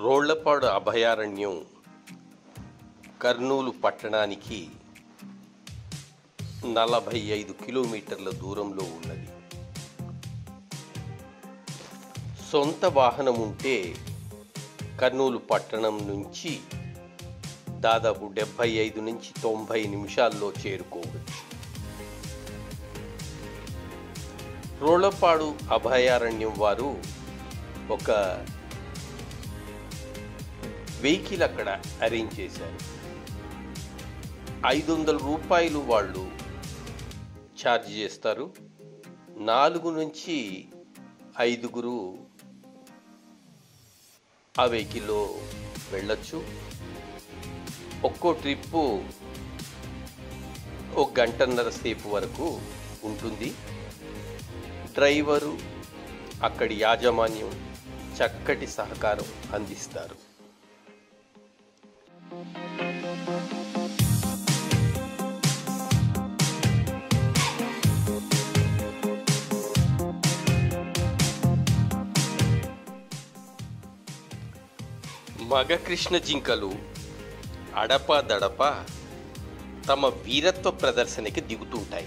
రోళ్లపాడు అభయారణ్యం కర్నూలు పట్టణానికి నలభై ఐదు కిలోమీటర్ల దూరంలో ఉన్నది సొంత వాహనం ఉంటే కర్నూలు పట్టణం నుంచి దాదాపు డెబ్భై ఐదు నుంచి తొంభై నిమిషాల్లో చేరుకోవచ్చు రోళ్లపాడు అభయారణ్యం వారు ఒక వెహికల్ అక్కడ అరేంజ్ చేశారు ఐదు వందల రూపాయలు వాళ్ళు ఛార్జ్ చేస్తారు నాలుగు నుంచి ఐదుగురు ఆ వెహికల్లో వెళ్ళొచ్చు ఒక్కో ట్రిప్పు ఒక గంటన్నర సేపు వరకు ఉంటుంది డ్రైవరు అక్కడి యాజమాన్యం చక్కటి సహకారం అందిస్తారు మగ కృష్ణ జింకలు అడప దడప తమ వీరత్వ ప్రదర్శనకి దిగుతుంటాయి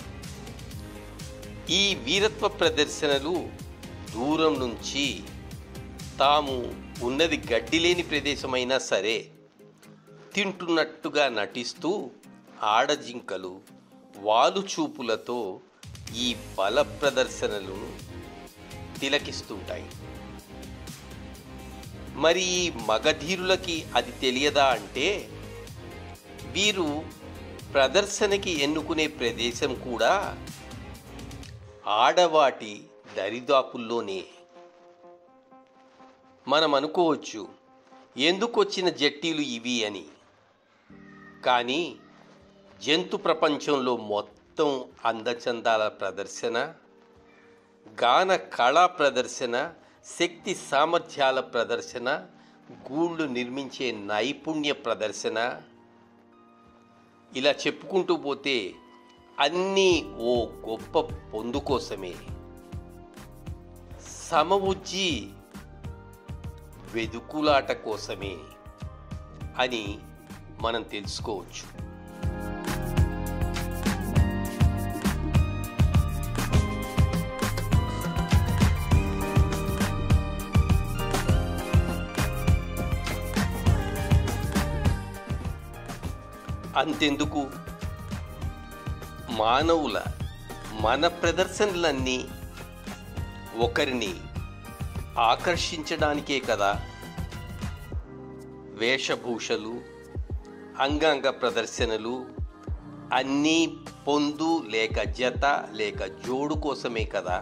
ఈ వీరత్వ ప్రదర్శనలు దూరం నుంచి తాము ఉన్నది గడ్డి లేని ప్రదేశమైనా సరే తింటున్నట్టుగా నటిస్తూ ఆడజింకలు వాలు చూపులతో ఈ బల ప్రదర్శనలను తిలకిస్తుంటాయి మరి ఈ మగధీరులకి అది తెలియదా అంటే వీరు ప్రదర్శనకి ఎన్నుకునే ప్రదేశం కూడా ఆడవాటి దరిదాపుల్లోనే మనం అనుకోవచ్చు ఎందుకు వచ్చిన జట్టీలు ఇవి అని కానీ జంతు ప్రపంచంలో మొత్తం అందచందాల ప్రదర్శన గాన కళా ప్రదర్శన శక్తి సామర్థ్యాల ప్రదర్శన గూళ్ళు నిర్మించే నైపుణ్య ప్రదర్శన ఇలా చెప్పుకుంటూ పోతే అన్నీ ఓ గొప్ప పొందు కోసమే సమవుజ్జి వెదుకులాట కోసమే అని మనం తెలుసుకోవచ్చు అంతెందుకు మానవుల మన ప్రదర్శనలన్నీ ఒకరిని ఆకర్షించడానికే కదా వేషభూషలు అంగాంగ ప్రదర్శనలు అన్నీ పొందు లేక జత లేక జోడు కోసమే కదా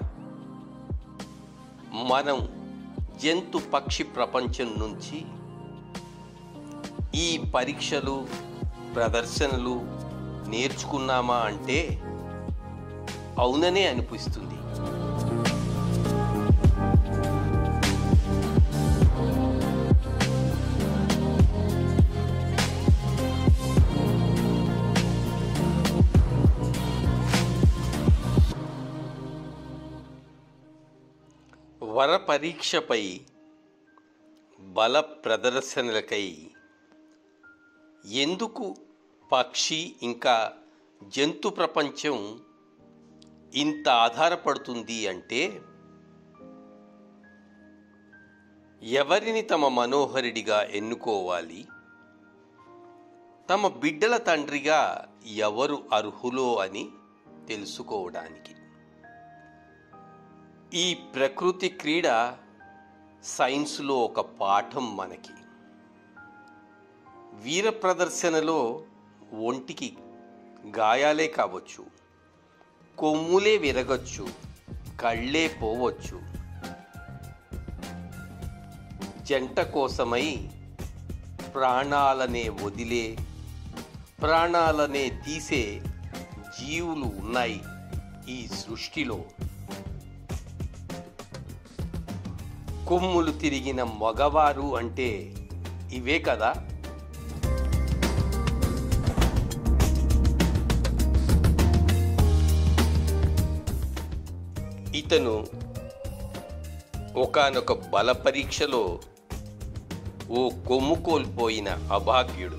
మనం జంతు పక్షి ప్రపంచం నుంచి ఈ పరీక్షలు ప్రదర్శనలు నేర్చుకున్నామా అంటే అవుననే అనిపిస్తుంది వర పరీక్షపై బల ప్రదర్శనలకై ఎందుకు పక్షి ఇంకా జంతు ప్రపంచం ఇంత ఆధారపడుతుంది అంటే ఎవరిని తమ మనోహరుడిగా ఎన్నుకోవాలి తమ బిడ్డల తండ్రిగా ఎవరు అర్హులో అని తెలుసుకోవడానికి ఈ ప్రకృతి క్రీడ సైన్స్లో ఒక పాఠం మనకి వీర ప్రదర్శనలో ఒంటికి గాయాలే కావచ్చు కొమ్ములే విరగచ్చు కళ్ళే పోవచ్చు జంట కోసమై ప్రాణాలనే వదిలే ప్రాణాలనే తీసే జీవులు ఉన్నాయి ఈ సృష్టిలో కొమ్ములు తిరిగిన మగవారు అంటే ఇవే కదా ఇతను ఒకానొక బల పరీక్షలో ఓ కొమ్ము కోల్పోయిన అభాగ్యుడు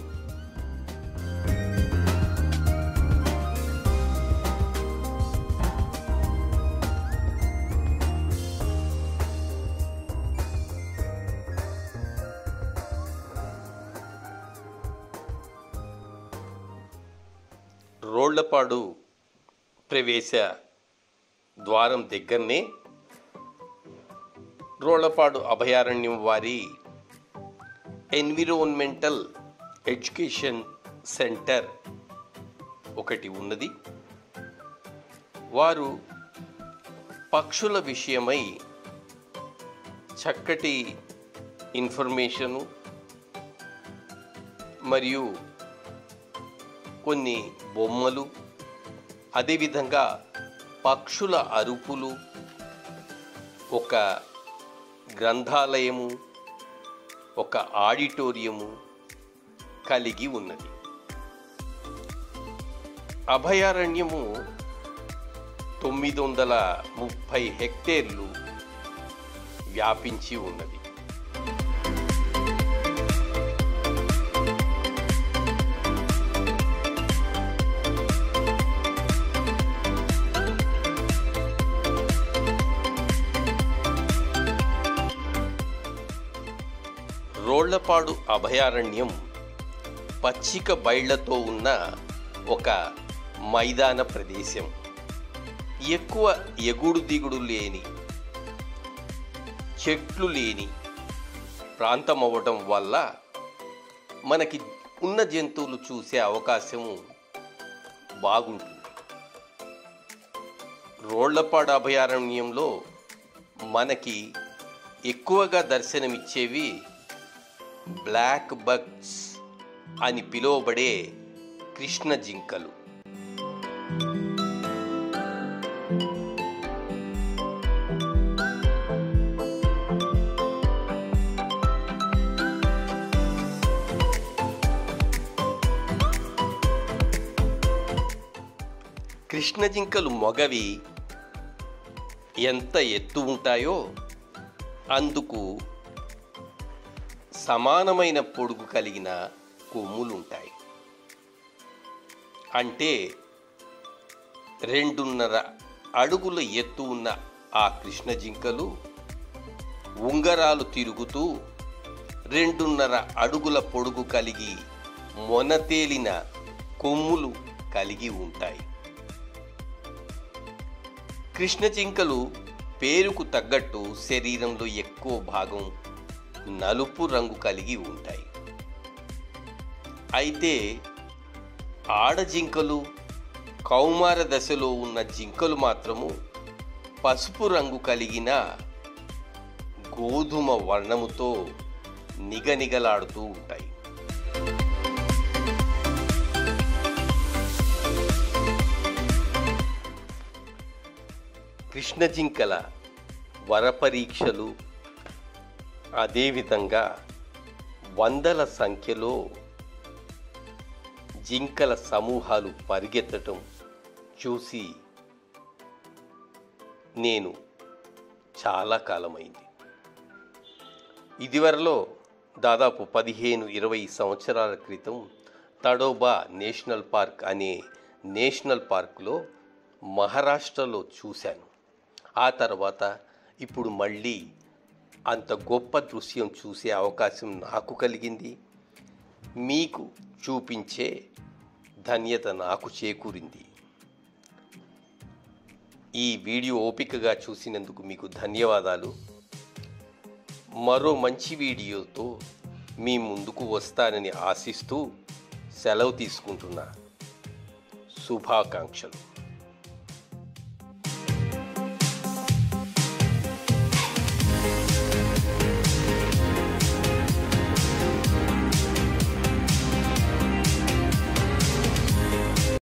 రోళ్లపాడు ప్రవేశ ద్వారం దగ్గరనే రోళ్లపాడు అభయారణ్యం వారి ఎన్విరోన్మెంటల్ ఎడ్యుకేషన్ సెంటర్ ఒకటి ఉన్నది వారు పక్షుల విషయమై చక్కటి ఇన్ఫర్మేషను మరియు కొన్ని బొమ్మలు అదేవిధంగా పక్షుల అరుపులు ఒక గ్రంథాలయము ఒక ఆడిటోరియము కలిగి ఉన్నది అభయారణ్యము తొమ్మిది వందల ముప్పై హెక్టేర్లు వ్యాపించి ఉన్నది రోళ్లపాడు అభయారణ్యం పచ్చిక బయళ్లతో ఉన్న ఒక మైదాన ప్రదేశం ఎక్కువ ఎగుడు దిగుడు లేని చెట్లు లేని ప్రాంతం అవ్వటం వల్ల మనకి ఉన్న జంతువులు చూసే అవకాశము బాగుంటుంది రోళ్లపాడు అభయారణ్యంలో మనకి ఎక్కువగా దర్శనమిచ్చేవి బ్లాక్ బగ్స్ అని పిలువబడే కృష్ణ జింకలు కృష్ణ జింకలు మొగవి ఎంత ఎత్తు ఉంటాయో అందుకు సమానమైన పొడుగు కలిగిన కొమ్ములుంటాయి అంటే రెండున్నర అడుగుల ఎత్తు ఉన్న ఆ కృష్ణ జింకలు ఉంగరాలు తిరుగుతూ రెండున్నర అడుగుల పొడుగు కలిగి మొనతేలిన కొమ్ములు కలిగి ఉంటాయి కృష్ణ జింకలు పేరుకు తగ్గట్టు శరీరంలో ఎక్కువ భాగం నలుపు రంగు కలిగి ఉంటాయి అయితే ఆడ జింకలు కౌమార దశలో ఉన్న జింకలు మాత్రము పసుపు రంగు కలిగిన గోధుమ వర్ణముతో నిగనిగలాడుతూ ఉంటాయి కృష్ణ జింకల వరపరీక్షలు అదేవిధంగా వందల సంఖ్యలో జింకల సమూహాలు పరిగెత్తటం చూసి నేను చాలా కాలమైంది ఇదివరలో దాదాపు పదిహేను ఇరవై సంవత్సరాల క్రితం తడోబా నేషనల్ పార్క్ అనే నేషనల్ పార్కులో మహారాష్ట్రలో చూశాను ఆ తర్వాత ఇప్పుడు మళ్ళీ అంత గొప్ప దృశ్యం చూసే అవకాశం నాకు కలిగింది మీకు చూపించే ధన్యత నాకు చేకూరింది ఈ వీడియో ఓపికగా చూసినందుకు మీకు ధన్యవాదాలు మరో మంచి వీడియోతో మీ ముందుకు వస్తానని ఆశిస్తూ సెలవు తీసుకుంటున్నా శుభాకాంక్షలు